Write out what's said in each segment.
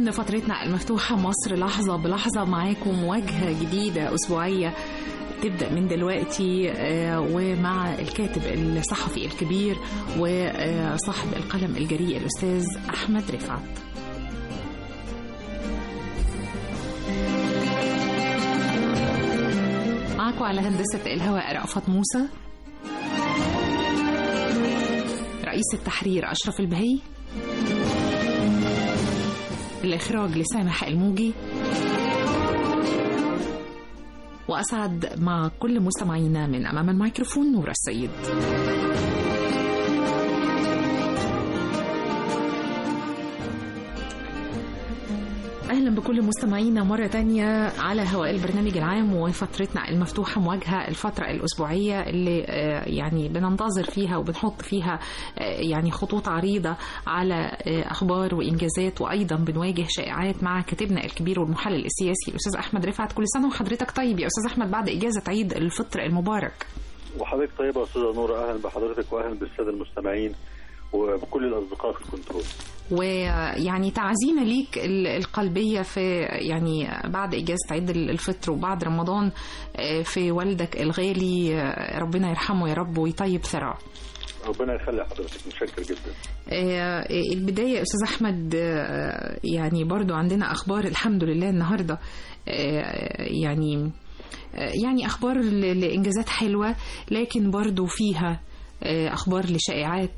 ضمن فترتنا المفتوحة مصر لحظة بلحظة معاكم مواجهة جديدة أسبوعية تبدأ من دلوقتي آه، ومع الكاتب الصحفي الكبير وصاحب القلم الجريء الأستاذ أحمد رفعت معكم على هندسة الهواء رأفت موسى رئيس التحرير أشرف البهي الإخراج لسامح الموجي وأسعد مع كل مستمعينا من أمام الميكروفون نور السيد أهلا بكل مستمعينا مرة تانية على هواء البرنامج العام وفترتنا المفتوحة مواجهة الفترة الأسبوعية اللي آه، يعني بننتظر فيها وبنحط فيها آه، يعني خطوط عريضة على آه، أخبار وإنجازات وأيضا بنواجه شائعات مع كاتبنا الكبير والمحلل السياسي الأستاذ أحمد رفعت كل سنة وحضرتك طيب يا أستاذ أحمد بعد إجازة عيد الفطر المبارك وحضرتك طيبة يا أستاذة نور أهلا بحضرتك وأهلا بالسادة المستمعين وبكل الأصدقاء في الكنترول ويعني تعزينا ليك ال- القلبية في يعني بعد إجازة عيد الفطر وبعد رمضان آه، في والدك الغالي آه، ربنا يرحمه يا رب ويطيب ثراه ربنا يخلي حضرتك متشكر جدا آه، البداية يا أستاذ أحمد آه، يعني برضو عندنا أخبار الحمد لله النهاردة آه، يعني آه، يعني أخبار ل- لإنجازات حلوة لكن برضو فيها آه، أخبار لشائعات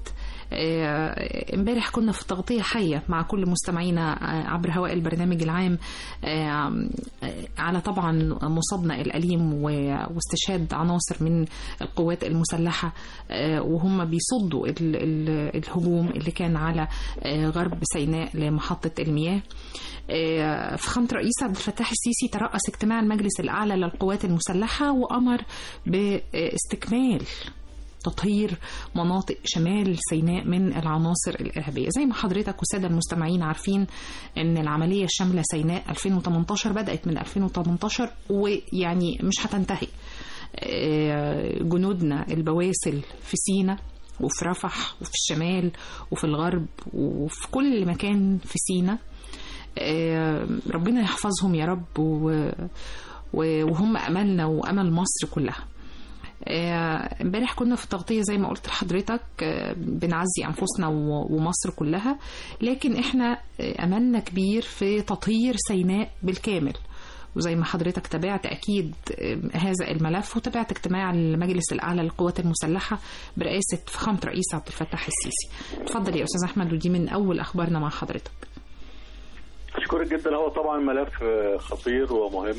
آه، امبارح كنا في تغطية حية مع كل مستمعينا آه، عبر هواء البرنامج العام آه، آه، على طبعا مصابنا الأليم و- واستشهاد عناصر من القوات المسلحة آه، وهم بيصدوا ال- ال- الهجوم اللي كان على آه، غرب سيناء لمحطة المياه آه، فخامة رئيس عبد الفتاح السيسي ترأس اجتماع المجلس الأعلى للقوات المسلحة وأمر باستكمال تطهير مناطق شمال سيناء من العناصر الإرهابية زي ما حضرتك والسادة المستمعين عارفين أن العملية الشاملة سيناء 2018 بدأت من 2018 ويعني مش هتنتهي آه، جنودنا البواسل في سيناء وفي رفح وفي الشمال وفي الغرب وفي كل مكان في سيناء آه، ربنا يحفظهم يا رب و- و- وهم أملنا وأمل مصر كلها آه، امبارح كنا في التغطية زي ما قلت لحضرتك آه، بنعزي أنفسنا و- ومصر كلها لكن احنا آه، أملنا كبير في تطهير سيناء بالكامل وزي ما حضرتك تابعت أكيد آه، هذا الملف وتابعت اجتماع المجلس الأعلى للقوات المسلحة برئاسة فخامة رئيس عبد الفتاح السيسي اتفضل يا أستاذ أحمد ودي من أول أخبارنا مع حضرتك أشكرك جدا هو طبعا ملف آه، خطير ومهم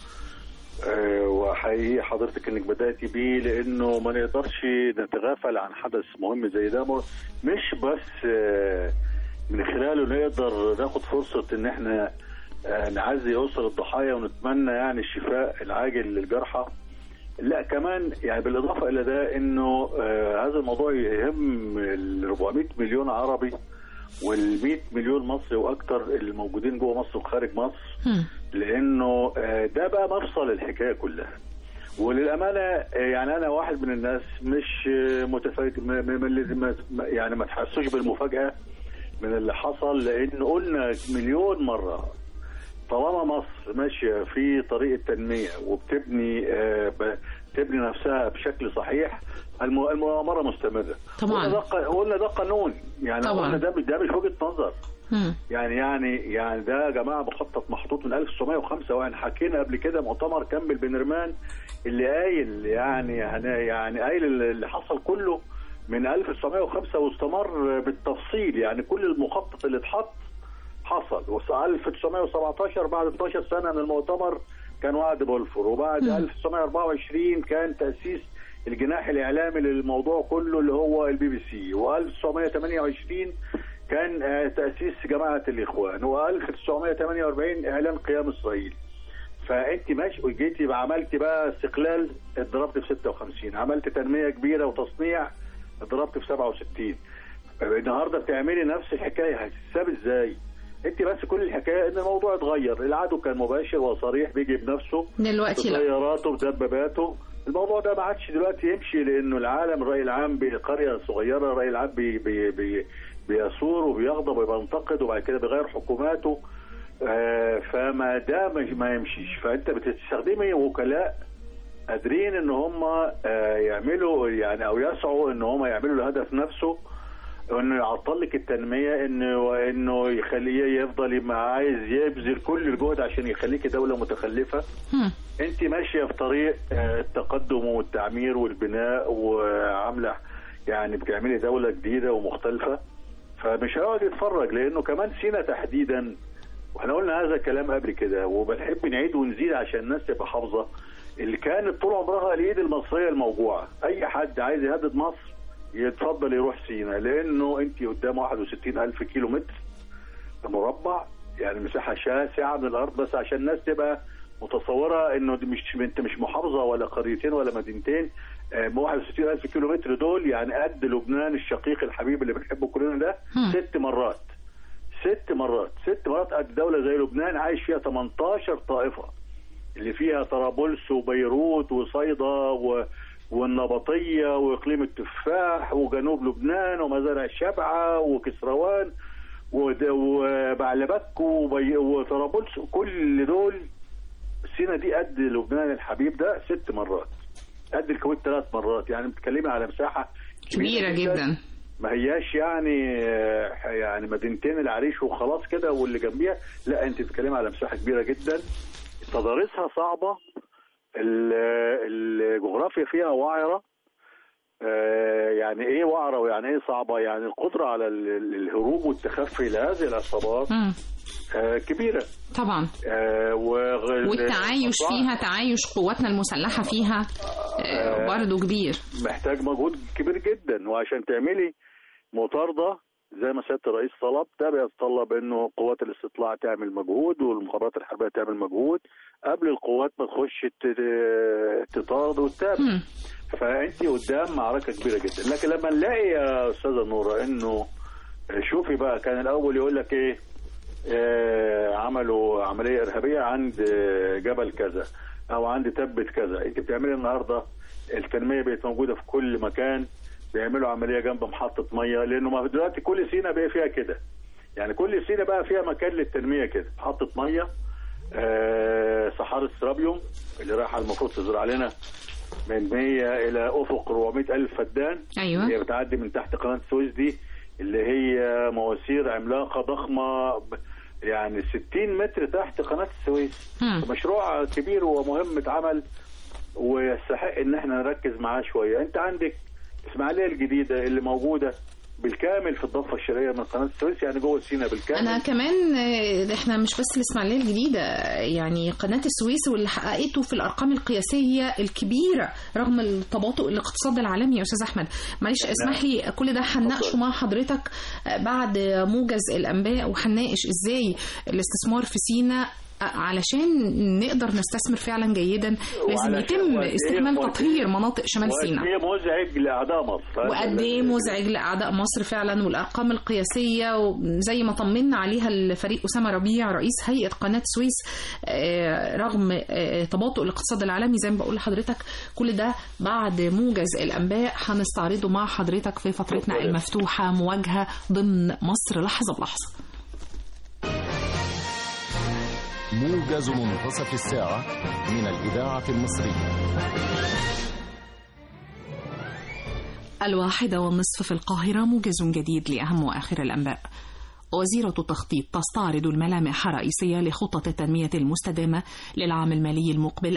آه، وحقيقي حضرتك انك بدأتي بيه لانه ما نقدرش نتغافل عن حدث مهم زي ده م- مش بس آه، من خلاله نقدر ناخد فرصة ان احنا آه، نعزي اسر الضحايا ونتمنى يعني الشفاء العاجل للجرحى لا كمان يعني بالاضافه الى ده انه آه هذا الموضوع يهم ال 400 مليون عربي وال 100 مليون مصري واكثر اللي موجودين جوه مصر وخارج مصر هم. لانه آه، ده بقى مفصل الحكايه كلها وللامانه آه، يعني انا واحد من الناس مش آه، متفاجئ م- م- من اللي ما- ما- يعني ما تحسوش بالمفاجاه من اللي حصل لان قلنا مليون مره طالما مصر ماشيه في طريق التنميه وبتبني آه، ب- تبني نفسها بشكل صحيح الم- المؤامره مستمره طبعاً. قلنا ده ق- قلنا ده قانون يعني طبعاً. قلنا ده ده مش وجهه نظر هم. يعني يعني يعني ده يا جماعه مخطط محطوط من 1905 واحنا حكينا قبل كده مؤتمر كمل بن رمان اللي قايل يعني هنا- يعني قايل اللي حصل كله من 1905 واستمر بالتفصيل يعني كل المخطط اللي اتحط حصل وص 1917 بعد 12 سنه من المؤتمر كان وعد بولفور وبعد مم. 1924 كان تاسيس الجناح الاعلامي للموضوع كله اللي هو البي بي سي و1928 كان آه، تاسيس جماعه الاخوان و1948 اعلان قيام اسرائيل فانت ماشي جيتي بقى عملتي بقى استقلال اتضربت في 56 عملت تنميه كبيره وتصنيع اتضربت في 67 النهارده بتعملي نفس الحكايه هتتساب ازاي؟ انت بس كل الحكايه ان الموضوع اتغير العدو كان مباشر وصريح بيجي بنفسه دلوقتي لا بطياراته بدباباته الموضوع ده ما عادش دلوقتي يمشي لانه العالم الراي العام بقريه صغيره الراي العام بي بي بي بيثور وبيغضب وبينتقد وبعد كده بيغير حكوماته آه، فما ده مش- ما يمشيش فانت بتستخدمي وكلاء قادرين ان هم آه، يعملوا يعني او يسعوا ان هم يعملوا الهدف نفسه انه يعطل لك التنميه انه انه يخليه يفضل يبقى عايز يبذل كل الجهد عشان يخليك دوله متخلفه هم. انت ماشيه في طريق آه، التقدم والتعمير والبناء وعامله يعني بتعملي دوله جديده ومختلفه فمش هيقعد يتفرج لانه كمان سينا تحديدا واحنا قلنا هذا الكلام قبل كده وبنحب نعيد ونزيد عشان الناس تبقى حافظه اللي كانت طول عمرها الايد المصريه الموجوعه اي حد عايز يهدد مصر يتفضل يروح سينا لانه انت قدام 61 الف كيلو متر مربع يعني مساحه شاسعه من الارض بس عشان الناس تبقى متصوره انه دي مش انت مش محافظه ولا قريتين ولا مدينتين آه، 61 الف كيلو متر دول يعني قد لبنان الشقيق الحبيب اللي بنحبه كلنا ده هم. ست مرات ست مرات ست مرات قد دوله زي لبنان عايش فيها 18 طائفه اللي فيها طرابلس وبيروت وصيدا و... والنبطية وإقليم التفاح وجنوب لبنان ومزارع الشبعة وكسروان ود- وبعلبك وبي... وطرابلس كل دول سينا دي قد لبنان الحبيب ده ست مرات قد الكويت ثلاث مرات يعني بتتكلمي على مساحة كبيرة جدا ما هياش يعني آه، يعني مدينتين العريش وخلاص كده واللي جنبيها لا انت بتتكلمي على مساحه كبيره جدا تضاريسها صعبه ال- الجغرافيا فيها وعره آه، يعني ايه وعره ويعني ايه صعبه يعني القدره على ال- ال- الهروب والتخفي لهذه العصابات هم. آه، كبيره طبعا آه، وغ- والتعايش فيها تعايش قواتنا المسلحة فيها آه، برضو كبير محتاج مجهود كبير جدا وعشان تعملي مطاردة زي ما سيادة الرئيس طلب ده بيتطلب انه قوات الاستطلاع تعمل مجهود والمخابرات الحربية تعمل مجهود قبل القوات ما تخش ت- تطارد وتتابع هم. فانت قدام معركة كبيرة جدا لكن لما نلاقي يا استاذة نورة انه شوفي بقى كان الاول يقول لك ايه آه، عملوا عملية إرهابية عند آه، جبل كذا أو عند تبة كذا أنت بتعملي النهاردة التنمية بقت موجودة في كل مكان بيعملوا عملية جنب محطة مية لأنه ما دلوقتي كل سينا بقى فيها كده يعني كل سينا بقى فيها مكان للتنمية كده محطة مية آه، صحاري السرابيوم اللي رايحة المفروض تزرع لنا من 100 إلى أفق 400 ألف فدان أيوة. اللي هي بتعدي من تحت قناة السويس دي اللي هي مواسير عملاقة ضخمة ب- يعني 60 متر تحت قناة السويس هم. مشروع كبير ومهم اتعمل ويستحق ان احنا نركز معاه شوية انت عندك اسماعيلية الجديدة اللي موجودة بالكامل في الضفة الشرقية من قناة السويس يعني جوه سينا بالكامل انا كمان آه، احنا مش بس الاسماعيليه الجديده يعني قناه السويس واللي حققته في الارقام القياسيه الكبيره رغم التباطؤ الاقتصاد العالمي يا استاذ احمد معلش اسمح لي كل ده هنناقشه مع حضرتك آه، بعد موجز الانباء وهنناقش ازاي الاستثمار في سينا آه، علشان نقدر نستثمر فعلا جيدا لازم وعلشان يتم وقد إيه استكمال وقد تطهير إيه مناطق شمال سيناء هي مزعج لاعداء مصر وقد ايه مزعج لاعداء مصر فعلا والارقام القياسيه وزي ما طمنا عليها الفريق اسامه ربيع رئيس هيئه قناه السويس آه، رغم آه، تباطؤ الاقتصاد العالمي زي ما بقول لحضرتك كل ده بعد موجز الانباء هنستعرضه مع حضرتك في فترتنا اتفضل. المفتوحه مواجهه ضمن مصر لحظه بلحظه موجز منتصف الساعة من الإذاعة المصرية الواحدة والنصف في القاهرة موجز جديد لأهم وآخر الأنباء وزيرة التخطيط تستعرض الملامح الرئيسية لخطة التنمية المستدامة للعام المالي المقبل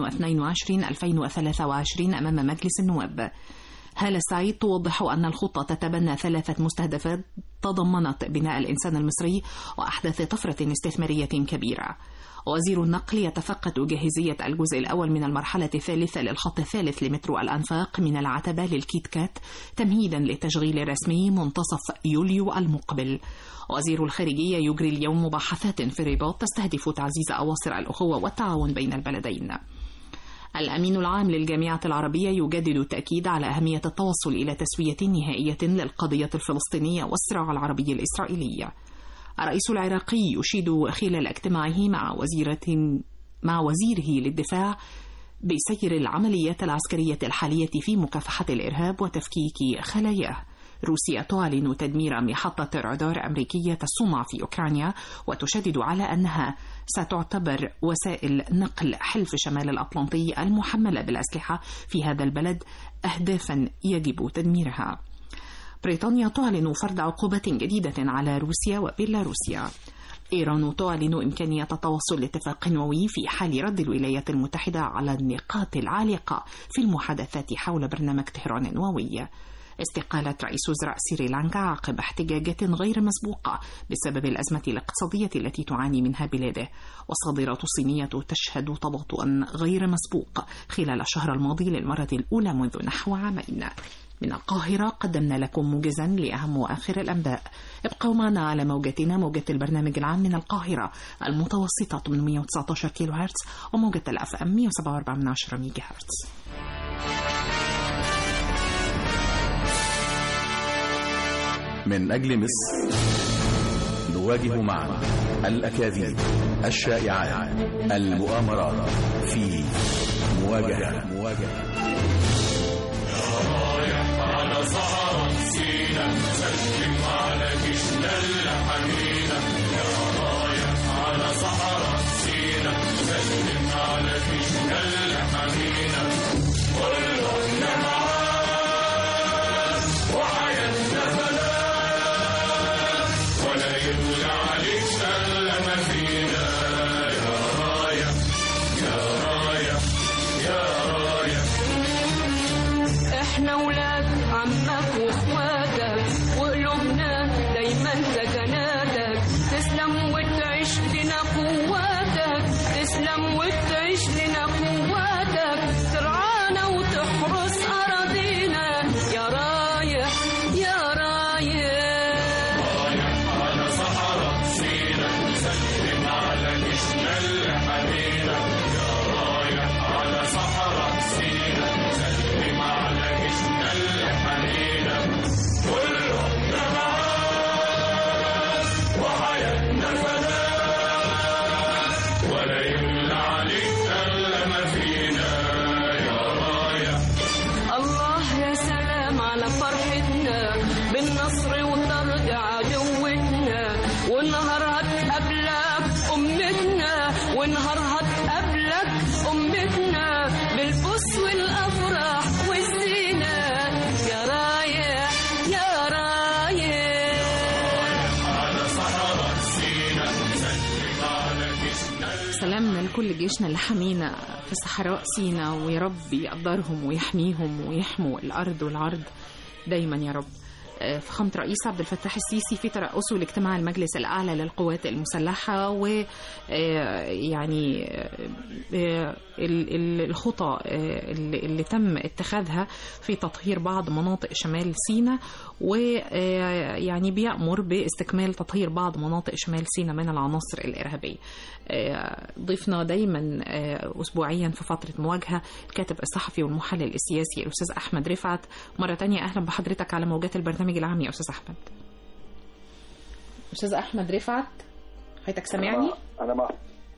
2022-2023 أمام مجلس النواب هالة سعيد توضح أن الخطة تتبنى ثلاثة مستهدفات تضمنت بناء الإنسان المصري وأحداث طفرة استثمارية كبيرة وزير النقل يتفقد جاهزية الجزء الأول من المرحلة الثالثة للخط الثالث لمترو الأنفاق من العتبة للكيت كات تمهيدا للتشغيل الرسمي منتصف يوليو المقبل وزير الخارجية يجري اليوم مباحثات في الرباط تستهدف تعزيز أواصر الأخوة والتعاون بين البلدين الأمين العام للجامعة العربية يجدد التأكيد على أهمية التوصل إلى تسوية نهائية للقضية الفلسطينية والصراع العربي الإسرائيلي الرئيس العراقي يشيد خلال اجتماعه مع وزيرة مع وزيره للدفاع بسير العمليات العسكرية الحالية في مكافحة الإرهاب وتفكيك خلاياه روسيا تعلن تدمير محطة رادار أمريكية تصنع في أوكرانيا وتشدد على أنها ستعتبر وسائل نقل حلف شمال الأطلنطي المحملة بالأسلحة في هذا البلد أهدافا يجب تدميرها بريطانيا تعلن فرض عقوبة جديدة على روسيا وبيلاروسيا إيران تعلن إمكانية التوصل لاتفاق نووي في حال رد الولايات المتحدة على النقاط العالقة في المحادثات حول برنامج طهران النووي استقالة رئيس وزراء سريلانكا عقب احتجاجات غير مسبوقة بسبب الأزمة الاقتصادية التي تعاني منها بلاده والصادرات الصينية تشهد تباطؤا غير مسبوق خلال الشهر الماضي للمرة الأولى منذ نحو عامين من القاهرة قدمنا لكم موجزا لأهم وآخر الأنباء ابقوا معنا على موجتنا موجة البرنامج العام من القاهرة المتوسطة 819 كيلو هرتز وموجة الأف أم 107.4 ميجا هرتز من أجل مصر نواجه معا الأكاذيب الشائعات المؤامرات في مواجهة مواجهة على صحراء سينا سلم على جيشنا الحمينا يا رايح على صحراء سينا سلم على جيشنا الحمينا كلنا معاك وحياتنا فلاح ولا يبغى عليك سلم فينا يا رايح يا رايح يا رايح احنا ولاد عمك واخواتك وقلوبنا دايما سكناتك تسلم وتعيش لنا قواتك تسلم وتعيش لنا قواتك ترعانا وتحرس اراضينا يا رايح يا رايح على صحراء سينا سلم على جيشنا الحمينا يا رايح على صحراء سينا سلم على جيشنا الحمينا كلهم معاك وحياتنا فلاح ولا يملى عليك الا ما فينا يا رايح الله يا سلام على فرحتنا بالنصر وطرد عدوتنا ونهار هتقابلك أمتنا ونهار هتقابلك أمتنا بالبوس والأفراح والزينة يا رايح يا رايح على صحراء سينا سلم على جيشنا سلامنا لكل جيشنا اللي حمينا في صحراء سينا ويا رب يقدرهم ويحميهم ويحموا الأرض والعرض دايما يا رب آه، فخامة رئيس عبد الفتاح السيسي في ترأسه لاجتماع المجلس الأعلى للقوات المسلحة ويعني الخطى آه، اللي اللي تم اتخاذها في تطهير بعض مناطق شمال سيناء ويعني بيأمر باستكمال تطهير بعض مناطق شمال سيناء من العناصر الإرهابية آه، ضيفنا دايما آه، أسبوعيا في فترة مواجهة الكاتب الصحفي والمحلل السياسي الأستاذ أحمد رفعت مرة تانية أهلا بحضرتك على موجات البرنامج العام يا أستاذ أحمد أستاذ أحمد رفعت حضرتك سامعني؟ انا مع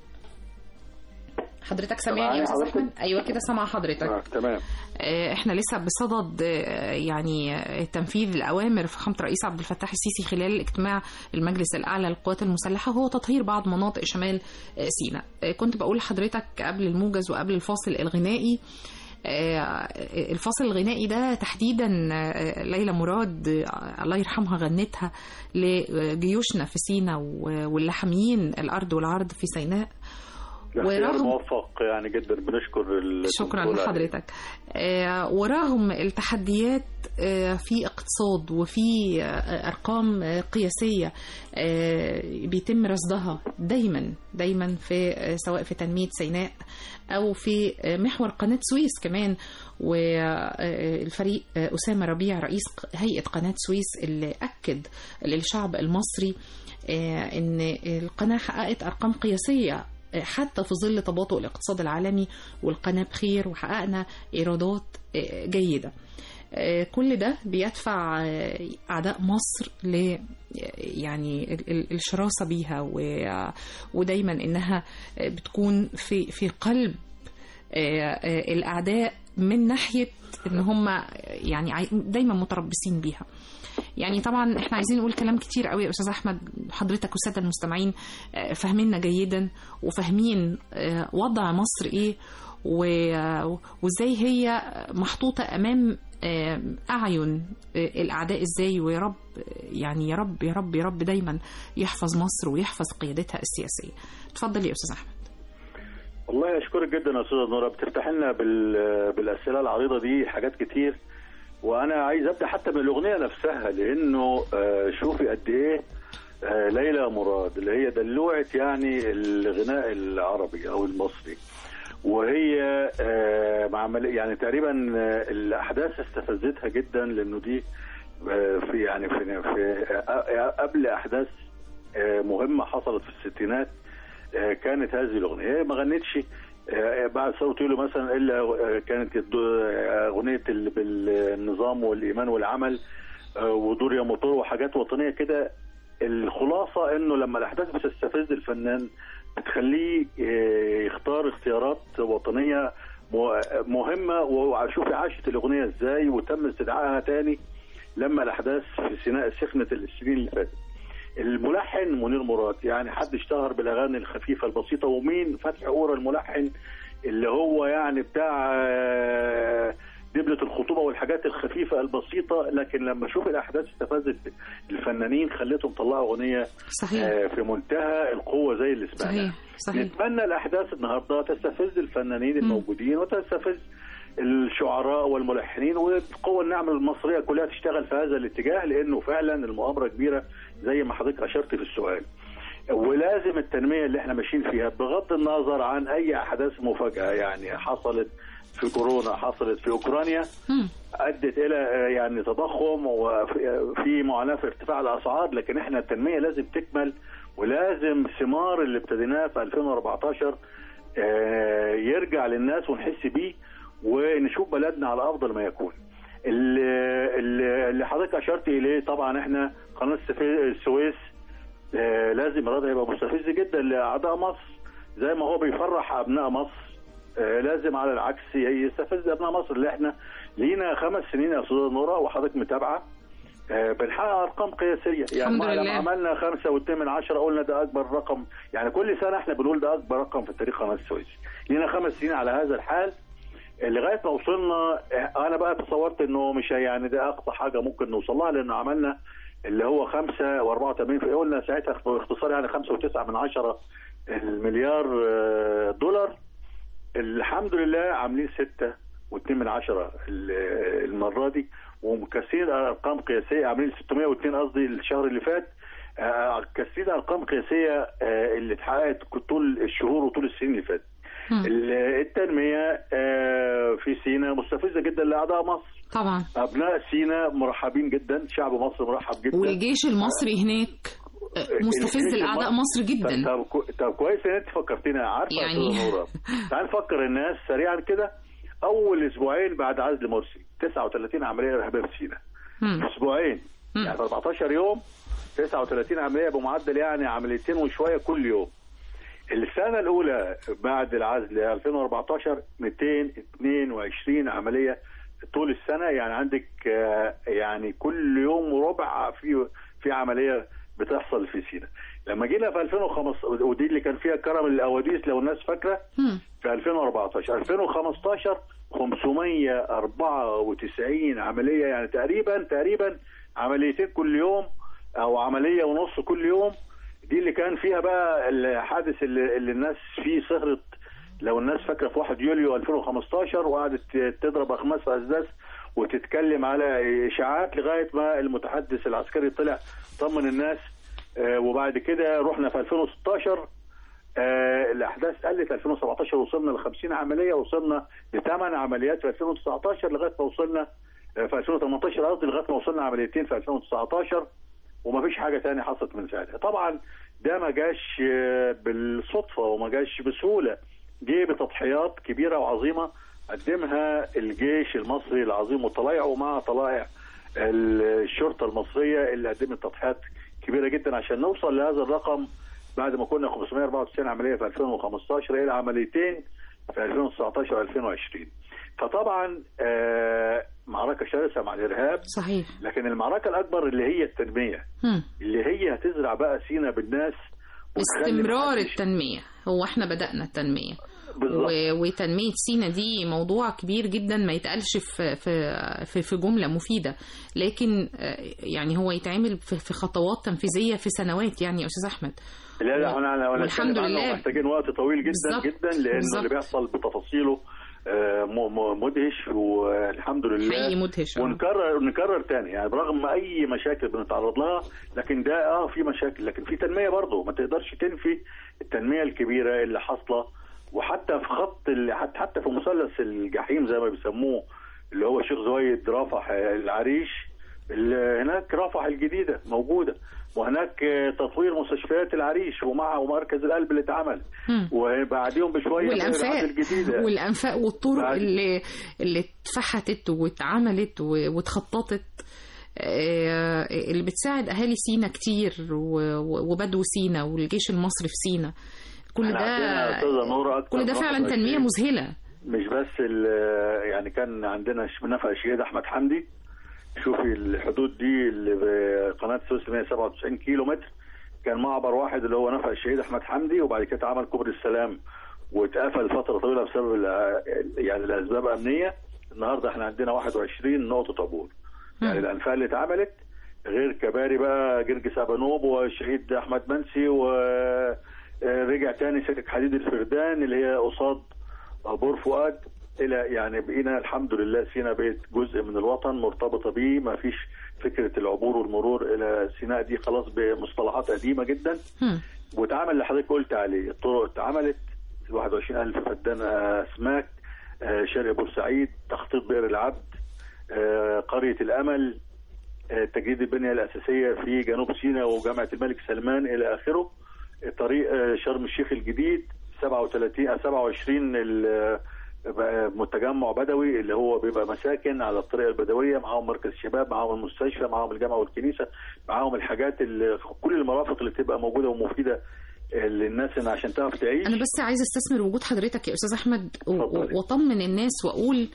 حضرتك سامعني سامعني يا أستاذ حضرتك؟ أحمد؟ أيوه كده سامع حضرتك آه، تمام آه، احنا لسه بصدد آه، يعني آه، تنفيذ الاوامر فخامه الرئيس عبد الفتاح السيسي خلال اجتماع المجلس الاعلى للقوات المسلحه هو تطهير بعض مناطق شمال آه، سيناء آه، كنت بقول لحضرتك قبل الموجز وقبل الفاصل الغنائي آه، الفاصل الغنائي ده تحديدا آه، ليلى مراد آه، الله يرحمها غنتها لجيوشنا في سيناء و- واللي حاميين الارض والعرض في سيناء اختيار ورغم- موفق يعني جدا بنشكر ال- شكرا الدكتور لحضرتك آه، وراهم التحديات آه، في اقتصاد وفي آه، ارقام آه، قياسيه آه، بيتم رصدها دايما دايما في آه، سواء في تنميه سيناء او في آه، محور قناه سويس كمان والفريق اسامه ربيع رئيس هيئه قناه سويس اللي اكد للشعب المصري آه، ان القناه حققت ارقام قياسيه حتى في ظل تباطؤ الاقتصاد العالمي والقناة بخير وحققنا إيرادات آه، جيدة آه، كل ده بيدفع آه، أعداء مصر ل يعني ال- ال- الشراسة بيها و- ودايما إنها بتكون في في قلب آه، آه، الأعداء من ناحيه ان هم يعني عاي- دايما متربصين بيها يعني طبعا احنا عايزين نقول كلام كتير قوي يا استاذ احمد حضرتك والساده المستمعين آه، فاهميننا جيدا وفاهمين آه، وضع مصر ايه و- وازاي هي محطوطه امام آه، اعين آه، الاعداء ازاي ويا رب يعني يا رب يا رب يا رب دايما يحفظ مصر ويحفظ قيادتها السياسيه اتفضل يا استاذ احمد والله اشكرك جدا يا استاذه نوره بتفتح لنا بال- بالاسئله العريضه دي حاجات كتير وانا عايز ابدا حتى من الاغنيه نفسها لانه آه، شوفي قد ايه آه، ليلى مراد اللي هي دلوعه يعني الغناء العربي او المصري وهي آه، معمل يعني تقريبا آه، الاحداث استفزتها جدا لانه دي آه، في يعني في, في آه، قبل احداث آه، مهمه حصلت في الستينات آه، كانت هذه الاغنيه هي ما غنتش آه، بعد ثوره يوليو مثلا الا آه، كانت الدو- آه، اغنيه ال- بالنظام والايمان والعمل آه، ودور يا موتور وحاجات وطنيه كده الخلاصه انه لما الاحداث بتستفز الفنان بتخليه آه، يختار اختيارات وطنيه مه- مهمه وشوفي عاشت الاغنيه ازاي وتم استدعائها تاني لما الاحداث في سيناء سخنت السنين اللي فاتت الملحن منير مراد يعني حد اشتهر بالاغاني الخفيفه البسيطه ومين فتحي قورة الملحن اللي هو يعني بتاع آه، دبلة الخطوبة والحاجات الخفيفة البسيطة لكن لما شوف الأحداث استفزت الفنانين خلتهم طلعوا أغنية صحيح آه، في منتهى القوة زي اللي سمعناها صحيح صحيح نتمنى الاحداث النهارده تستفز الفنانين الموجودين وتستفز الشعراء والملحنين والقوى الناعمه المصريه كلها تشتغل في هذا الاتجاه لانه فعلا المؤامره كبيره زي ما حضرتك اشرت في السؤال. ولازم التنميه اللي احنا ماشيين فيها بغض النظر عن اي احداث مفاجاه يعني حصلت في كورونا حصلت في اوكرانيا مم. ادت الى آه، يعني تضخم وفي معاناه في ارتفاع الاسعار لكن احنا التنميه لازم تكمل ولازم ثمار اللي ابتديناه في 2014 آه، يرجع للناس ونحس بيه ونشوف بلدنا على افضل ما يكون. اللي, اللي اللي حضرتك اشرت اليه طبعا احنا قناه السف- السويس آه، لازم رادها يبقى مستفز جدا لاعضاء مصر زي ما هو بيفرح ابناء مصر آه، لازم على العكس يستفز ابناء مصر اللي احنا لينا خمس سنين يا استاذه نوره وحضرتك متابعه آه، بنحقق ارقام قياسيه يعني الحمد ما- لله. لما عملنا خمسة واثنين من عشرة قلنا ده اكبر رقم يعني كل سنه احنا بنقول ده اكبر رقم في تاريخ قناه السويس لينا خمس سنين على هذا الحال لغايه ما وصلنا انا بقى تصورت انه مش يعني ده اقصى حاجه ممكن نوصل لها لانه عملنا اللي هو 5 و84 في قلنا ساعتها باختصار يعني 5 و9 من عشرة المليار آه، دولار الحمد لله عاملين 6 و2 من عشرة ال- المره دي ومكسرين ارقام قياسيه عاملين 602 قصدي الشهر اللي فات آه، كسرين ارقام قياسيه آه، اللي اتحققت طول الشهور وطول السنين اللي فاتت مم. ال- التنميه آه، في سينا مستفزه جدا لاعضاء مصر طبعا ابناء سينا مرحبين جدا شعب مصر مرحب جدا والجيش المصري هناك آه، مستفز الجيش لاعداء المصري- مصر جدا طب, طب, طب كويس ان انت فكرتينا عارفه يعني- يا أستاذة نورة تعال نفكر الناس سريعا كده اول اسبوعين بعد عزل مرسي 39 عمليه ارهابيه في سينا مم. اسبوعين مم. يعني في 14 يوم 39 عمليه بمعدل يعني عمليتين وشويه كل يوم السنه الاولى بعد العزل 2014 222 عمليه طول السنه يعني عندك آه، يعني كل يوم وربع في في عمليه بتحصل في سينا لما جينا في 2015 ودي اللي كان فيها كرم الاواديس لو الناس فاكره مم. في 2014 2015 594 عمليه يعني تقريبا تقريبا عمليتين كل يوم او عمليه ونص كل يوم دي اللي كان فيها بقى الحادث اللي, اللي الناس فيه سهرت لو الناس فاكره في 1 يوليو 2015 وقعدت تضرب اخماس في اسداس وتتكلم على اشاعات لغايه ما المتحدث العسكري طلع طمن الناس آه، وبعد كده رحنا في 2016 آه، الاحداث قلت 2017 وصلنا ل 50 عمليه وصلنا لثمان عمليات في 2019 لغايه ما وصلنا آه، في 2018 قصدي لغايه ما وصلنا عمليتين في 2019 وما فيش حاجه تانية حصلت من ساعتها طبعا ده ما جاش آه، بالصدفه وما جاش بسهوله جه بتضحيات كبيره وعظيمه قدمها الجيش المصري العظيم وطلائعه مع طلائع الشرطه المصريه اللي قدمت تضحيات كبيره جدا عشان نوصل لهذا الرقم بعد ما كنا 594 عمليه في 2015 الى عمليتين في 2019 و2020 فطبعا آه، معركه شرسه مع الارهاب صحيح لكن المعركه الاكبر اللي هي التنميه هم. اللي هي هتزرع بقى سينا بالناس وتخلي استمرار محدش- التنمية هو احنا بدأنا التنمية بالظبط. و- وتنمية سينا دي موضوع كبير جدا ما يتقالش في في في, في جملة مفيدة لكن آه، يعني هو يتعمل في, في خطوات تنفيذية في سنوات يعني يا أستاذ أحمد لا لا انا انا والحمد أتكلم عنه لله. محتاجين وقت طويل جدا بالظبط. جدا لانه بالظبط. اللي بيحصل بتفاصيله آه، م- م- مدهش والحمد لله حقيقي مدهش آه. ونكرر نكرر تاني يعني برغم اي مشاكل بنتعرض لها لكن ده اه في مشاكل لكن في تنميه برضه ما تقدرش تنفي التنميه الكبيره اللي حاصله وحتى في خط ال- حتى حتى في مثلث الجحيم زي ما بيسموه اللي هو شيخ زويد رفح آه، العريش ال- هناك رفح الجديده موجوده وهناك آه، تطوير مستشفيات العريش ومع ومركز القلب اللي اتعمل مم. وبعدين بشويه والانفاق الإرهاب الجديده والانفاق والطرق بعد- اللي اللي اتفحتت واتعملت و- واتخططت آه، اللي بتساعد اهالي سينا كتير و- و- وبدو سينا والجيش المصري في سينا كل إحنا عندنا يا ده أستاذة نورة أكتر كل ده من فعلا 21 تنميه مذهله مش بس ال- يعني كان عندنا ش- نفق الشهيد احمد حمدي شوفي الحدود دي اللي بقناه السويس 197 كيلو متر كان معبر واحد اللي هو نفق الشهيد احمد حمدي وبعد كده اتعمل كوبري السلام واتقفل فتره طويله بسبب ال- يعني الاسباب امنيه النهارده احنا عندنا 21 نقطه عبور يعني الانفاق اللي اتعملت غير كباري بقى جرجس ابانوب والشهيد احمد منسي ورجع تاني سكك حديد الفردان اللي هي قصاد بور فؤاد الى يعني بقينا الحمد لله سينا بقت جزء من الوطن مرتبطه بيه ما فيش فكره العبور والمرور الى سيناء دي خلاص بمصطلحات قديمه جدا هم. واتعمل اللي حضرتك قلت عليه الطرق اتعملت 21000 فدان اسماك آه، شرق بورسعيد تخطيط بئر العبد آه، قريه الامل آه، تجديد البنيه الاساسيه في جنوب سيناء وجامعه الملك سلمان الى اخره طريق آه، شرم الشيخ الجديد 37 آه، 27 ال- آه، بقى متجمع بدوي اللي هو بيبقى مساكن على الطريقه البدويه معاهم مركز الشباب معاهم المستشفى معاهم الجامعه والكنيسه معاهم الحاجات اللي كل المرافق اللي تبقى موجوده ومفيده آه، للناس إن عشان تعرف تعيش انا بس عايزه استثمر وجود حضرتك يا استاذ احمد و- و- اتفضلي. واطمن الناس واقول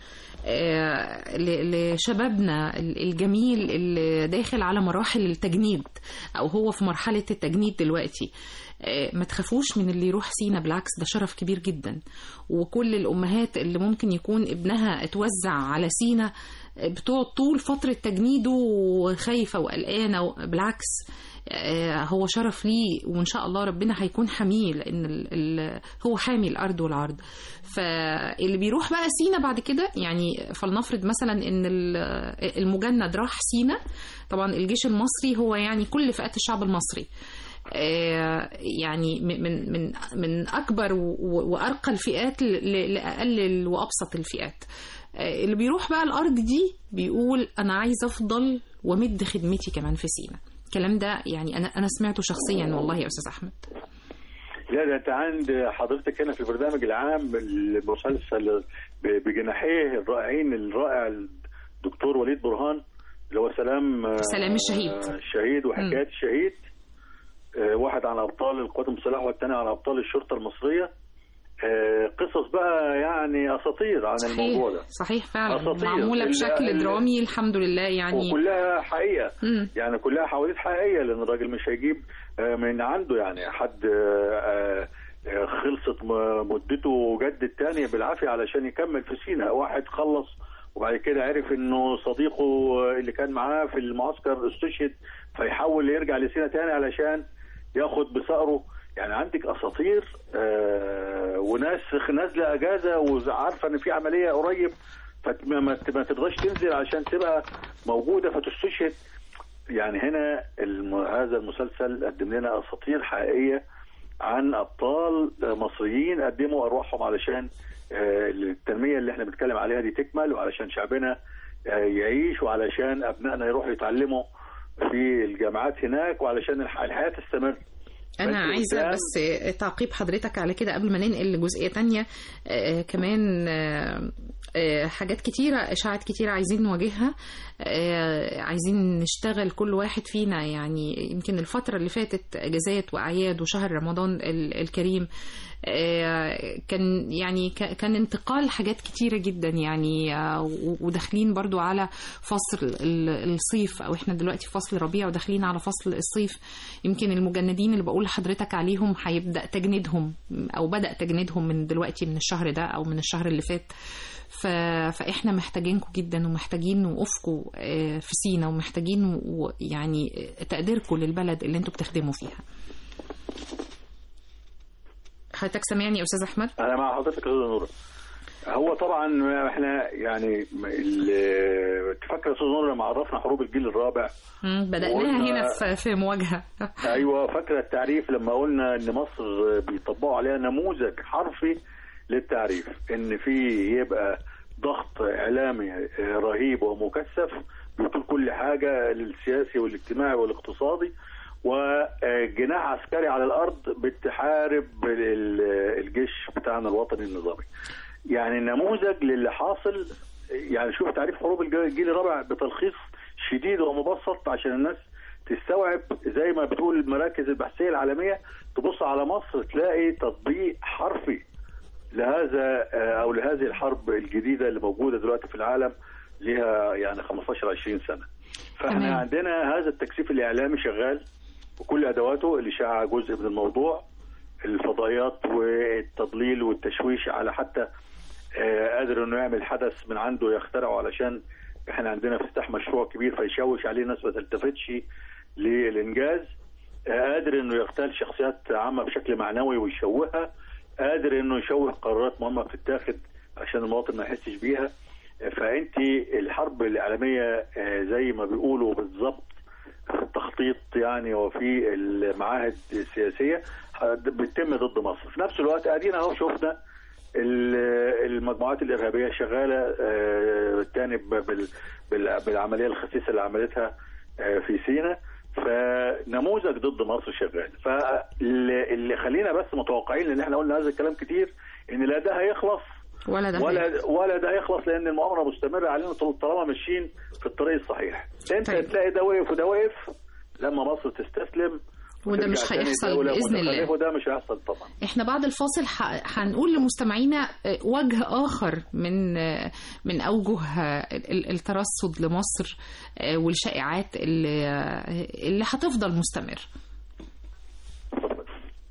آه، ل- لشبابنا ال- الجميل اللي داخل على مراحل التجنيد او هو في مرحله التجنيد دلوقتي آه، ما تخافوش من اللي يروح سينا بالعكس ده شرف كبير جدا وكل الامهات اللي ممكن يكون ابنها اتوزع على سينا آه، بتقعد طول فتره تجنيده خايفه وقلقانه و- بالعكس آه، هو شرف ليه وان شاء الله ربنا هيكون حميه لان ال ال هو حامي الارض والعرض فاللي بيروح بقى سينا بعد كده يعني فلنفرض مثلا ان ال- المجند راح سينا طبعا الجيش المصري هو يعني كل فئات الشعب المصري آه، يعني من من من من اكبر و- وارقى الفئات ل- لاقل وابسط الفئات آه، اللي بيروح بقى الارض دي بيقول انا عايز افضل ومد خدمتي كمان في سينا الكلام ده يعني انا انا سمعته شخصيا والله يا استاذ احمد لا ده انت عند حضرتك هنا في البرنامج العام المسلسل ب- بجناحيه الرائعين الرائع الدكتور وليد برهان اللي هو سلام آه، سلام الشهيد. الشهيد وحكايه الشهيد آه، واحد عن ابطال القوات المسلحه والثاني عن ابطال الشرطه المصريه آه، قصص بقى يعني اساطير عن الموضوع ده صحيح فعلا أساطير. معموله ال- بشكل ال- درامي الحمد لله يعني وكلها حقيقه مم. يعني كلها حوادث حقيقيه لان الراجل مش هيجيب آه، من عنده يعني حد آه، آه، خلصت م- مدته وجد الثانيه بالعافيه علشان يكمل في سينا واحد خلص وبعد كده عرف انه صديقه اللي كان معاه في المعسكر استشهد فيحاول يرجع لسينا تاني علشان ياخد بثأره يعني عندك اساطير آه، وناس نازله اجازه وعارفه ان في عمليه قريب فما ما ما ترضاش تنزل عشان تبقى موجوده فتستشهد يعني هنا الم... هذا المسلسل قدم لنا اساطير حقيقيه عن ابطال مصريين قدموا ارواحهم علشان آه، التنميه اللي احنا بنتكلم عليها دي تكمل وعلشان شعبنا آه، يعيش وعلشان ابنائنا يروحوا يتعلموا في الجامعات هناك وعلشان الح- الحياه تستمر انا بس عايزه قدام- بس تعقيب حضرتك على كده قبل ما ننقل لجزئيه تانية آه، كمان آه، آه، حاجات كتيرة إشاعات كتيرة عايزين نواجهها آه، عايزين نشتغل كل واحد فينا يعني يمكن الفترة اللي فاتت أجازات وأعياد وشهر رمضان ال- الكريم آه، كان يعني ك- كان انتقال حاجات كتيرة جدا يعني آه، و- وداخلين برضو على فصل ال- الصيف او احنا دلوقتي في فصل ربيع وداخلين على فصل الصيف يمكن المجندين اللي بقول لحضرتك عليهم هيبدأ تجنيدهم او بدأ تجنيدهم من دلوقتي من الشهر ده او من الشهر اللي فات ف... فاحنا محتاجينكم جدا ومحتاجين وقوفكم آه، في سينا ومحتاجين و- يعني تقديركم للبلد اللي انتوا بتخدموا فيها حضرتك سامعني يا استاذ احمد انا مع حضرتك يا استاذ نور هو طبعا احنا يعني ال- تفكر يا استاذ نور لما عرفنا حروب الجيل الرابع مم، بدأناها وقلنا- هنا في, في مواجهة ايوه فاكره التعريف لما قلنا ان مصر بيطبقوا عليها نموذج حرفي للتعريف ان في يبقى ضغط اعلامي رهيب ومكثف بيطول كل حاجه للسياسي والاجتماعي والاقتصادي وجناح عسكري على الارض بتحارب ال- الجيش بتاعنا الوطني النظامي يعني نموذج للي حاصل يعني شوف تعريف حروب الج- الجيل الرابع بتلخيص شديد ومبسط عشان الناس تستوعب زي ما بتقول المراكز البحثيه العالميه تبص على مصر تلاقي تطبيق حرفي لهذا آه، او لهذه الحرب الجديده اللي موجوده دلوقتي في العالم ليها يعني 15 20 سنه فاحنا تمام. عندنا هذا التكثيف الاعلامي شغال وكل ادواته الاشاعه جزء من الموضوع الفضائيات والتضليل والتشويش على حتى آه، قادر انه يعمل حدث من عنده يخترعه علشان احنا عندنا افتتاح مشروع كبير فيشوش عليه ناس ما تلتفتش للانجاز آه، قادر انه يغتال شخصيات عامه بشكل معنوي ويشوهها قادر انه يشوه قرارات مهمه بتتاخد عشان المواطن ما يحسش بيها آه، فانت الحرب الاعلاميه آه، زي ما بيقولوا بالظبط في التخطيط يعني وفي المعاهد السياسيه هت- بتتم ضد مصر في نفس الوقت ادينا اهو شفنا ال- المجموعات الارهابيه شغاله آه، تاني ب- بال- بال- بالعمليه الخسيسه اللي عملتها آه، في سيناء فنموذج ضد مصر شغال فاللي اللي خلينا بس متوقعين لان احنا قلنا هذا الكلام كتير ان لا ده هيخلص ولا ده ولا ولا ده يخلص لان المؤامره مستمره علينا طول- طالما ماشيين في الطريق الصحيح انت طيب. تلاقي ده وقف وده وقف لما مصر تستسلم وده وترجع مش تاني هيحصل دولة بإذن الله. متخلفة، وده مش هيحصل طبعا احنا بعد الفاصل ح- هنقول لمستمعينا آه، وجه اخر من آه، من اوجه آه، ال- الترصد لمصر آه، والشائعات اللي آه، اللي هتفضل مستمر اتفضل.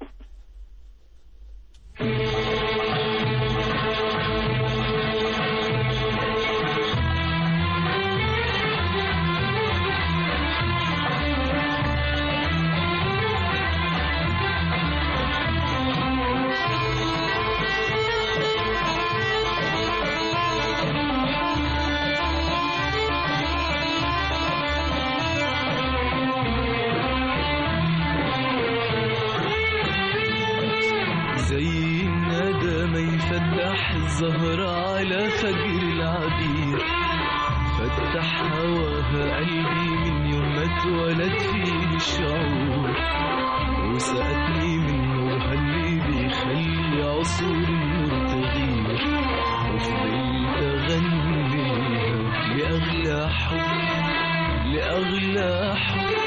زي الندى ما يفتح الزهر على فجر العبير فتح هواها قلبي من يوم ما اتولد فيه الشعور وسقتني من نورها اللي بيخلي عصور النور تغير وفضلت اغني لها لاغلى حب لاغلى حب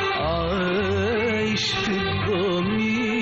عايش في الضمير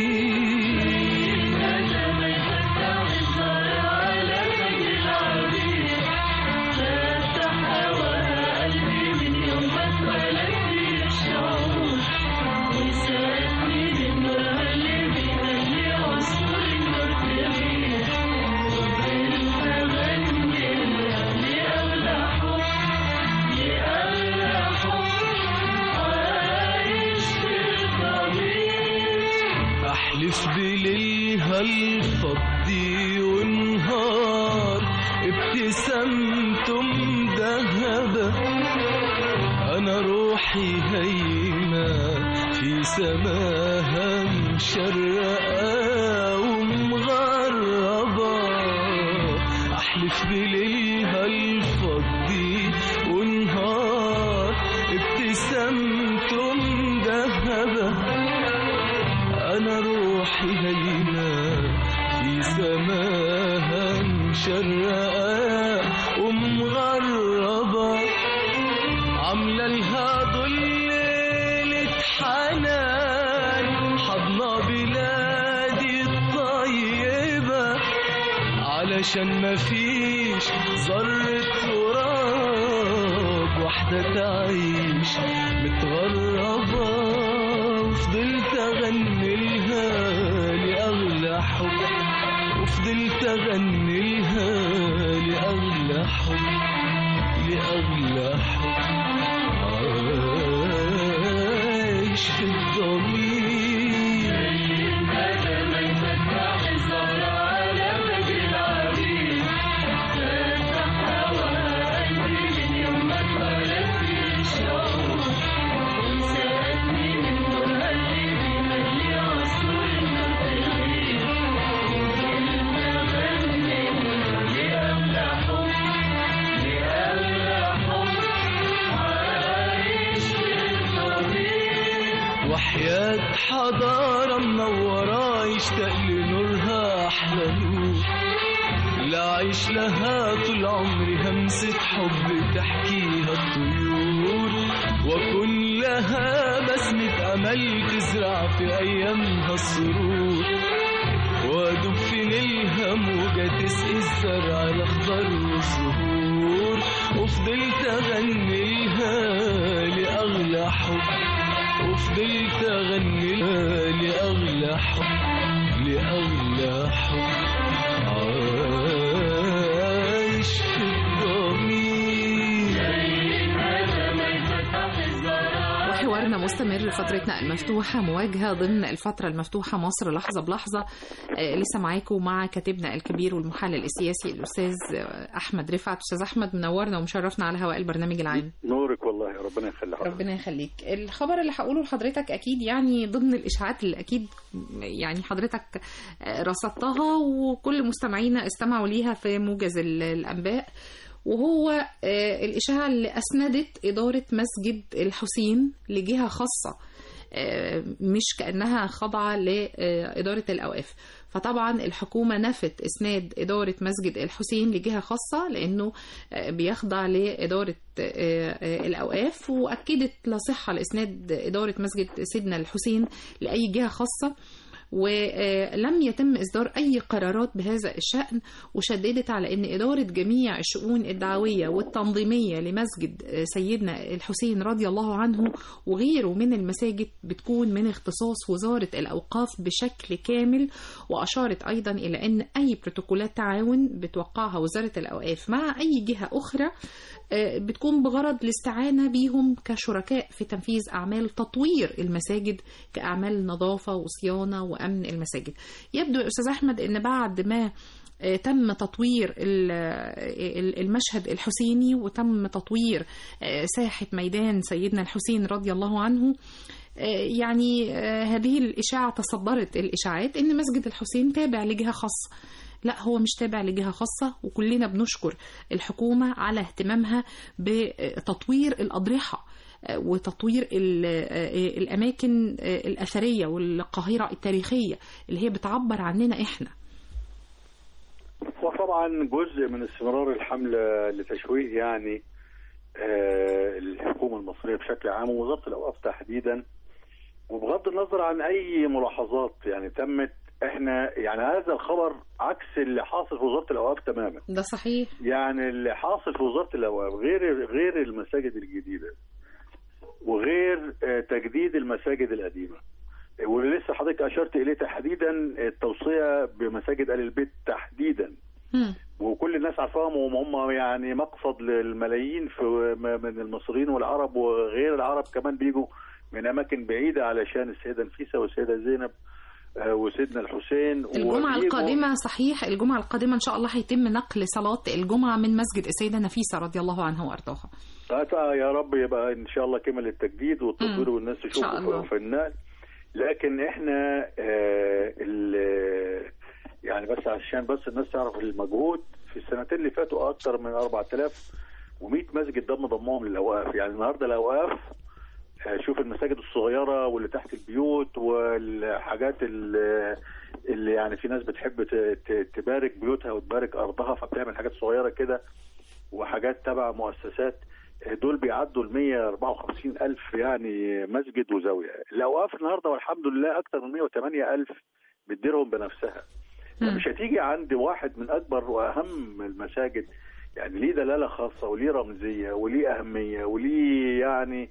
احلف بليلها الفضي ونهار ابتسامته مذهبة انا روحي هيمة في سماها مشرقة ومغربة احلف بليلها الفضي ونهار ابتسامته مذهبة أنا روحي هينة في سماها مشرقة ومغربة عاملة لها ضلة حنان حضنا بلادي الطيبة علشان مفيش ذرة تراب واحدة تعيش متغربة وفضلت أغني لها لأغلى حب وفضلت أغني لها لأغلى حب لأغلى حب عايش في الضمير وحياة حضارة منورة يشتاق لنورها أحلى نور لا عيش لها طول عمري همسة حب تحكيها الطيور وكن لها بسمة أمل تزرع في أيامها السرور وأدب في نيلها موجة تسقي الزرع الأخضر والزهور وفضلت أغني لها لأغلى حب وفضلت أغني لها لأغلى حب لأغلى حب عايش في الضمير وحوارنا مستمر فترتنا المفتوحة مواجهة ضمن الفترة المفتوحة مصر لحظة بلحظة آه، لسه معاكم مع كاتبنا الكبير والمحلل السياسي الأستاذ آه، أحمد رفعت أستاذ أحمد منورنا ومشرفنا على هواء البرنامج العام نورك والله ربنا يخلي حضرتك ربنا يخليك الخبر اللي هقوله لحضرتك اكيد يعني ضمن الاشاعات اللي اكيد يعني حضرتك رصدتها وكل مستمعينا استمعوا ليها في موجز ال- الانباء وهو آه، الاشاعه اللي اسندت اداره مسجد الحسين لجهه خاصه آه، مش كانها خاضعه لاداره الاوقاف فطبعا الحكومه نفت اسناد اداره مسجد الحسين لجهه خاصه لانه آه، بيخضع لاداره آه، آه، الاوقاف واكدت لا صحه لاسناد اداره مسجد سيدنا الحسين لاي جهه خاصه ولم يتم إصدار أي قرارات بهذا الشأن وشددت على أن إدارة جميع الشؤون الدعوية والتنظيمية لمسجد سيدنا الحسين رضي الله عنه وغيره من المساجد بتكون من اختصاص وزارة الأوقاف بشكل كامل وأشارت أيضا إلى أن أي بروتوكولات تعاون بتوقعها وزارة الأوقاف مع أي جهة أخرى آه، بتكون بغرض الاستعانة بيهم كشركاء في تنفيذ أعمال تطوير المساجد كأعمال نظافة وصيانة وأمن المساجد يبدو يا أستاذ أحمد أن بعد ما آه، تم تطوير ال- ال- المشهد الحسيني وتم تطوير آه، ساحة ميدان سيدنا الحسين رضي الله عنه آه، يعني آه، هذه الإشاعة تصدرت الإشاعات أن مسجد الحسين تابع لجهة خاصة لا هو مش تابع لجهة خاصة وكلنا بنشكر الحكومة على اهتمامها بتطوير الأضرحة آه، وتطوير ال- آه، الأماكن آه، الأثرية والقاهرة التاريخية اللي هي بتعبر عننا إحنا وطبعا جزء من استمرار الحملة لتشويه يعني آه، الحكومة المصرية بشكل عام ووزارة الأوقاف تحديدا وبغض النظر عن أي ملاحظات يعني تمت احنا يعني هذا الخبر عكس اللي حاصل في وزارة الأوقاف تماما ده صحيح يعني اللي حاصل في وزاره الاوقاف غير غير المساجد الجديده وغير آه، تجديد المساجد القديمه واللي لسه حضرتك اشرت اليه تحديدا التوصيه بمساجد ال البيت تحديدا مم. وكل الناس عارفاهم وهم هم يعني مقصد للملايين في م- من المصريين والعرب وغير العرب كمان بيجوا من اماكن بعيده علشان السيده نفيسه والسيده زينب آه، وسيدنا الحسين الجمعة وبيجوا- القادمة صحيح الجمعة القادمة إن شاء الله هيتم نقل صلاة الجمعة من مسجد السيدة نفيسة رضي الله عنها وأرضاها آه، يا رب يبقى ان شاء الله كمل التجديد والتطوير مم. والناس شاء تشوفه الله. في- في النقل لكن احنا آه ال- يعني بس عشان بس الناس تعرف المجهود في السنتين اللي فاتوا اكثر من 4100 مسجد تم ضمهم للاوقاف يعني النهارده الاوقاف آه، شوف المساجد الصغيره واللي تحت البيوت والحاجات اللي, اللي يعني في ناس بتحب ت- ت- تبارك بيوتها وتبارك ارضها فبتعمل حاجات صغيره كده وحاجات تبع مؤسسات دول بيعدوا ال 154 ألف يعني مسجد وزاوية الأوقاف النهاردة والحمد لله أكثر من 108 ألف بتديرهم بنفسها مم. مش هتيجي عند واحد من اكبر واهم المساجد يعني ليه دلاله خاصه وليه رمزيه وليه اهميه وليه يعني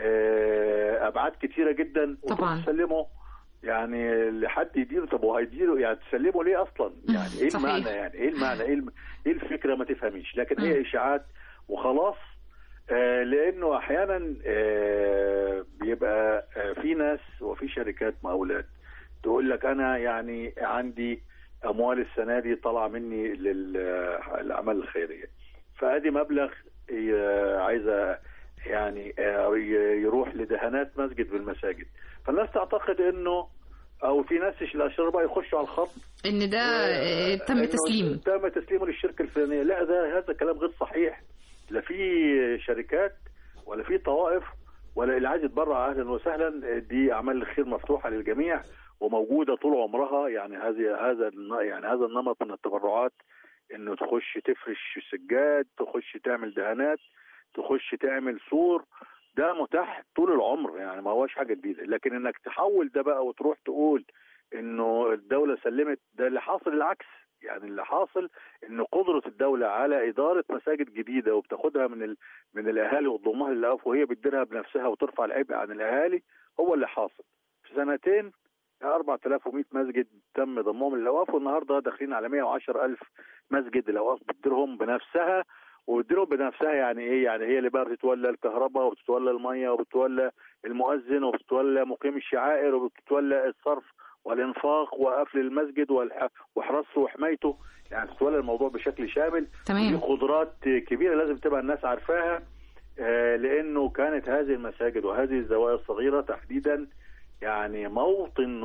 آه، ابعاد كتيره جدا طبعاً. تسلمه يعني لحد يديره طب هو هيديره يعني تسلمه ليه اصلا؟ يعني ايه صحيح. المعنى يعني ايه المعنى ايه الم- ايه الفكره ما تفهميش لكن مم. هي اشاعات وخلاص آه، لانه احيانا آه، بيبقى آه، في ناس وفي شركات مقاولات تقول لك انا يعني عندي اموال السنه دي طالعه مني للاعمال الخيريه فادي مبلغ ي- عايزه يعني آه، ي- يروح لدهانات مسجد بالمساجد فالناس تعتقد انه او في ناس الاشرار بقى يخشوا على الخط ان ده آه، تم إنه تسليمه تم تسليمه للشركه الفلانيه لا ده هذا كلام غير صحيح لا في شركات ولا في طوائف ولا اللي عايز يتبرع اهلا وسهلا دي اعمال الخير مفتوحه للجميع وموجوده طول عمرها يعني هذه هذا الن- يعني هذا النمط من التبرعات انه تخش تفرش سجاد تخش تعمل دهانات تخش تعمل سور ده متاح طول العمر يعني ما هوش حاجه جديده لكن انك تحول ده بقى وتروح تقول انه الدوله سلمت ده اللي حاصل العكس يعني اللي حاصل ان قدره الدوله على اداره مساجد جديده وبتاخدها من ال... من الاهالي وتضمها للاوقاف وهي بتديرها بنفسها وترفع العبء عن الاهالي هو اللي حاصل في سنتين 4100 مسجد تم ضمهم للاوقاف والنهارده داخلين على 110000 مسجد الاوقاف بتديرهم بنفسها وبتديرهم بنفسها يعني ايه؟ يعني هي اللي بقى بتتولى الكهرباء وبتتولى الميه وبتتولى المؤذن وبتتولى مقيم الشعائر وبتتولى الصرف والانفاق وقفل المسجد والح- وحراسه وحمايته يعني تتولى الموضوع بشكل شامل دي تمام قدرات كبيره لازم تبقى الناس عارفاها آه، لانه كانت هذه المساجد وهذه الزوايا الصغيره تحديدا يعني موطن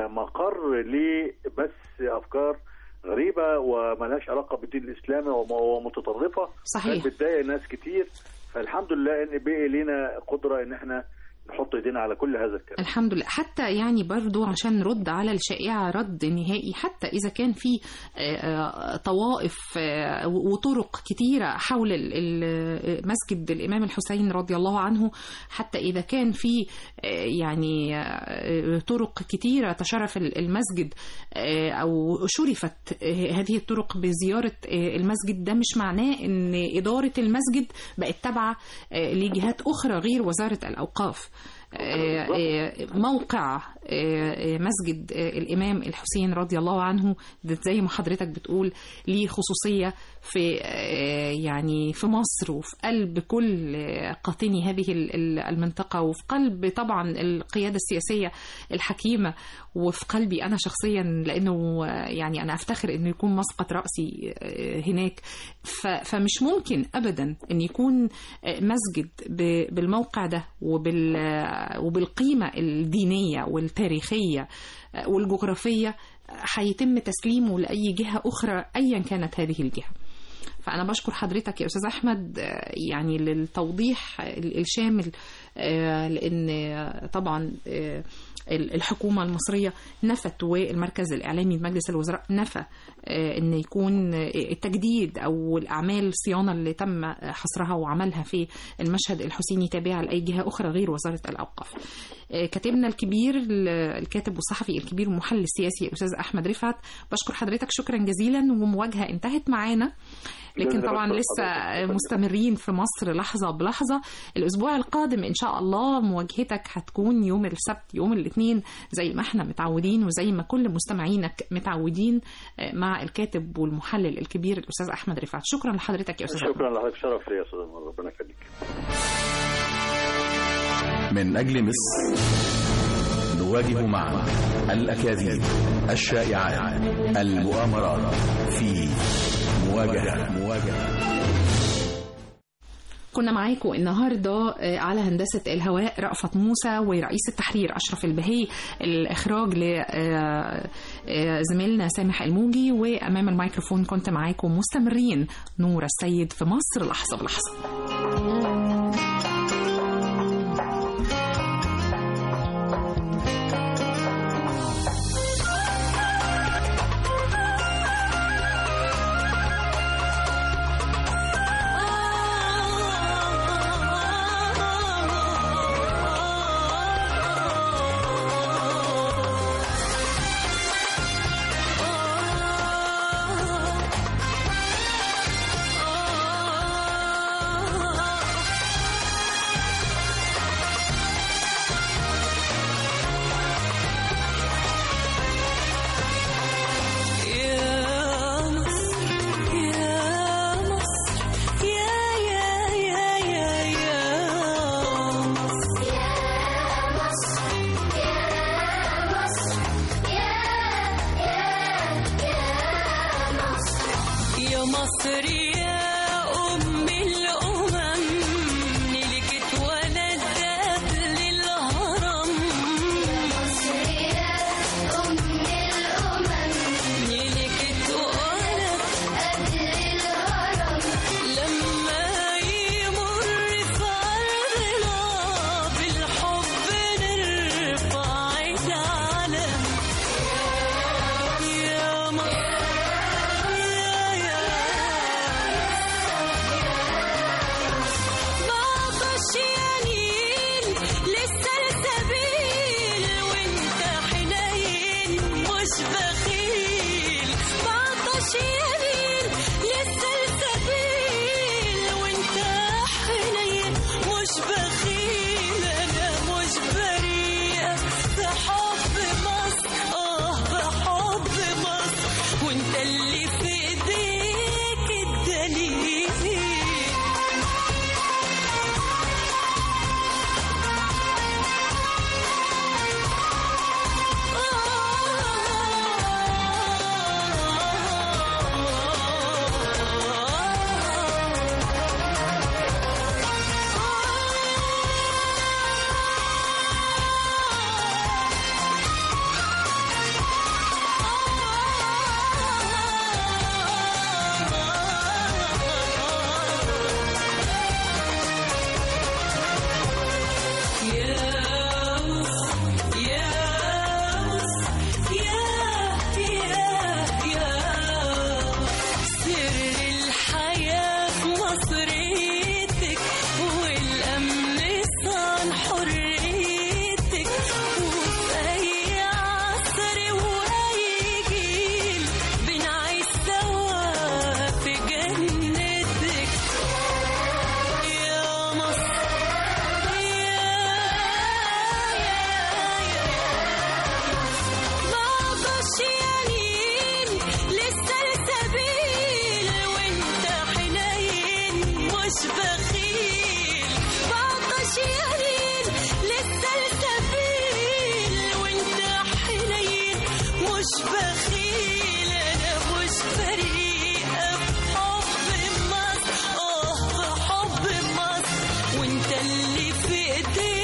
ومقر لبث افكار غريبه وملهاش علاقه بالدين الاسلامي وم- ومتطرفه صحيح كانت بتضايق ناس كتير فالحمد لله ان بقي لنا قدره ان احنا نحط ايدينا على كل هذا الكلام الحمد لله حتى يعني برضو عشان نرد على الشائعة رد نهائي حتى إذا كان في آه، آه، طوائف آه، وطرق كتيرة حول ال- ال- مسجد الإمام الحسين رضي الله عنه حتى إذا كان في آه، يعني آه، طرق كتيرة تشرف ال- المسجد آه، أو شرفت آه، هذه الطرق بزيارة آه، المسجد ده مش معناه إن إدارة المسجد بقت تابعة آه، لجهات أخرى غير وزارة الأوقاف آه، آه، موقع آه، آه، مسجد آه، الإمام الحسين رضي الله عنه ده زي ما حضرتك بتقول ليه خصوصية في آه، يعني في مصر وفي قلب كل آه، قاطني هذه ال- ال- المنطقة وفي قلب طبعا القيادة السياسية الحكيمة وفي قلبي أنا شخصيا لأنه آه، يعني أنا أفتخر أنه يكون مسقط رأسي آه، هناك ف- فمش ممكن أبدا أن يكون آه، مسجد ب- بالموقع ده وبال آه، وبالقيمة الدينية والتاريخية آه، والجغرافية آه، هيتم تسليمه لأي جهة أخرى أيا كانت هذه الجهة فأنا بشكر حضرتك يا أستاذ أحمد آه، يعني للتوضيح ال- الشامل آه، لأن آه، طبعا آه، ال- الحكومة المصرية نفت والمركز الإعلامي لمجلس الوزراء نفى آه، أن يكون آه، التجديد أو الأعمال الصيانة اللي تم حصرها وعملها في المشهد الحسيني تابعة لأي جهة أخرى غير وزارة الأوقاف آه، كاتبنا الكبير ال- الكاتب والصحفي الكبير والمحلل السياسي الأستاذ أحمد رفعت بشكر حضرتك شكرا جزيلا ومواجهة انتهت معانا لكن جزاك طبعا الله لسه حضرتك. مستمرين في مصر لحظة بلحظة الأسبوع القادم إن شاء الله مواجهتك هتكون يوم السبت يوم الاثنين زي ما احنا متعودين وزي ما كل مستمعينك متعودين آه، مع الكاتب والمحلل الكبير الأستاذ أحمد رفعت شكرا لحضرتك يا أستاذ أحمد. شكرا لحضرتك شرف لي يا استاذ عمر، ربنا يخليك من أجل مصر نواجه معا الأكاذيب الشائعات المؤامرات في مواجهة مواجهة كنا معاكم النهارده آه، على هندسه الهواء رأفت موسى ورئيس التحرير اشرف البهي الاخراج لزميلنا سامح الموجي وامام الميكروفون كنت معاكم مستمرين نور السيد في مصر لحظه بلحظه آه يلي في ايدينا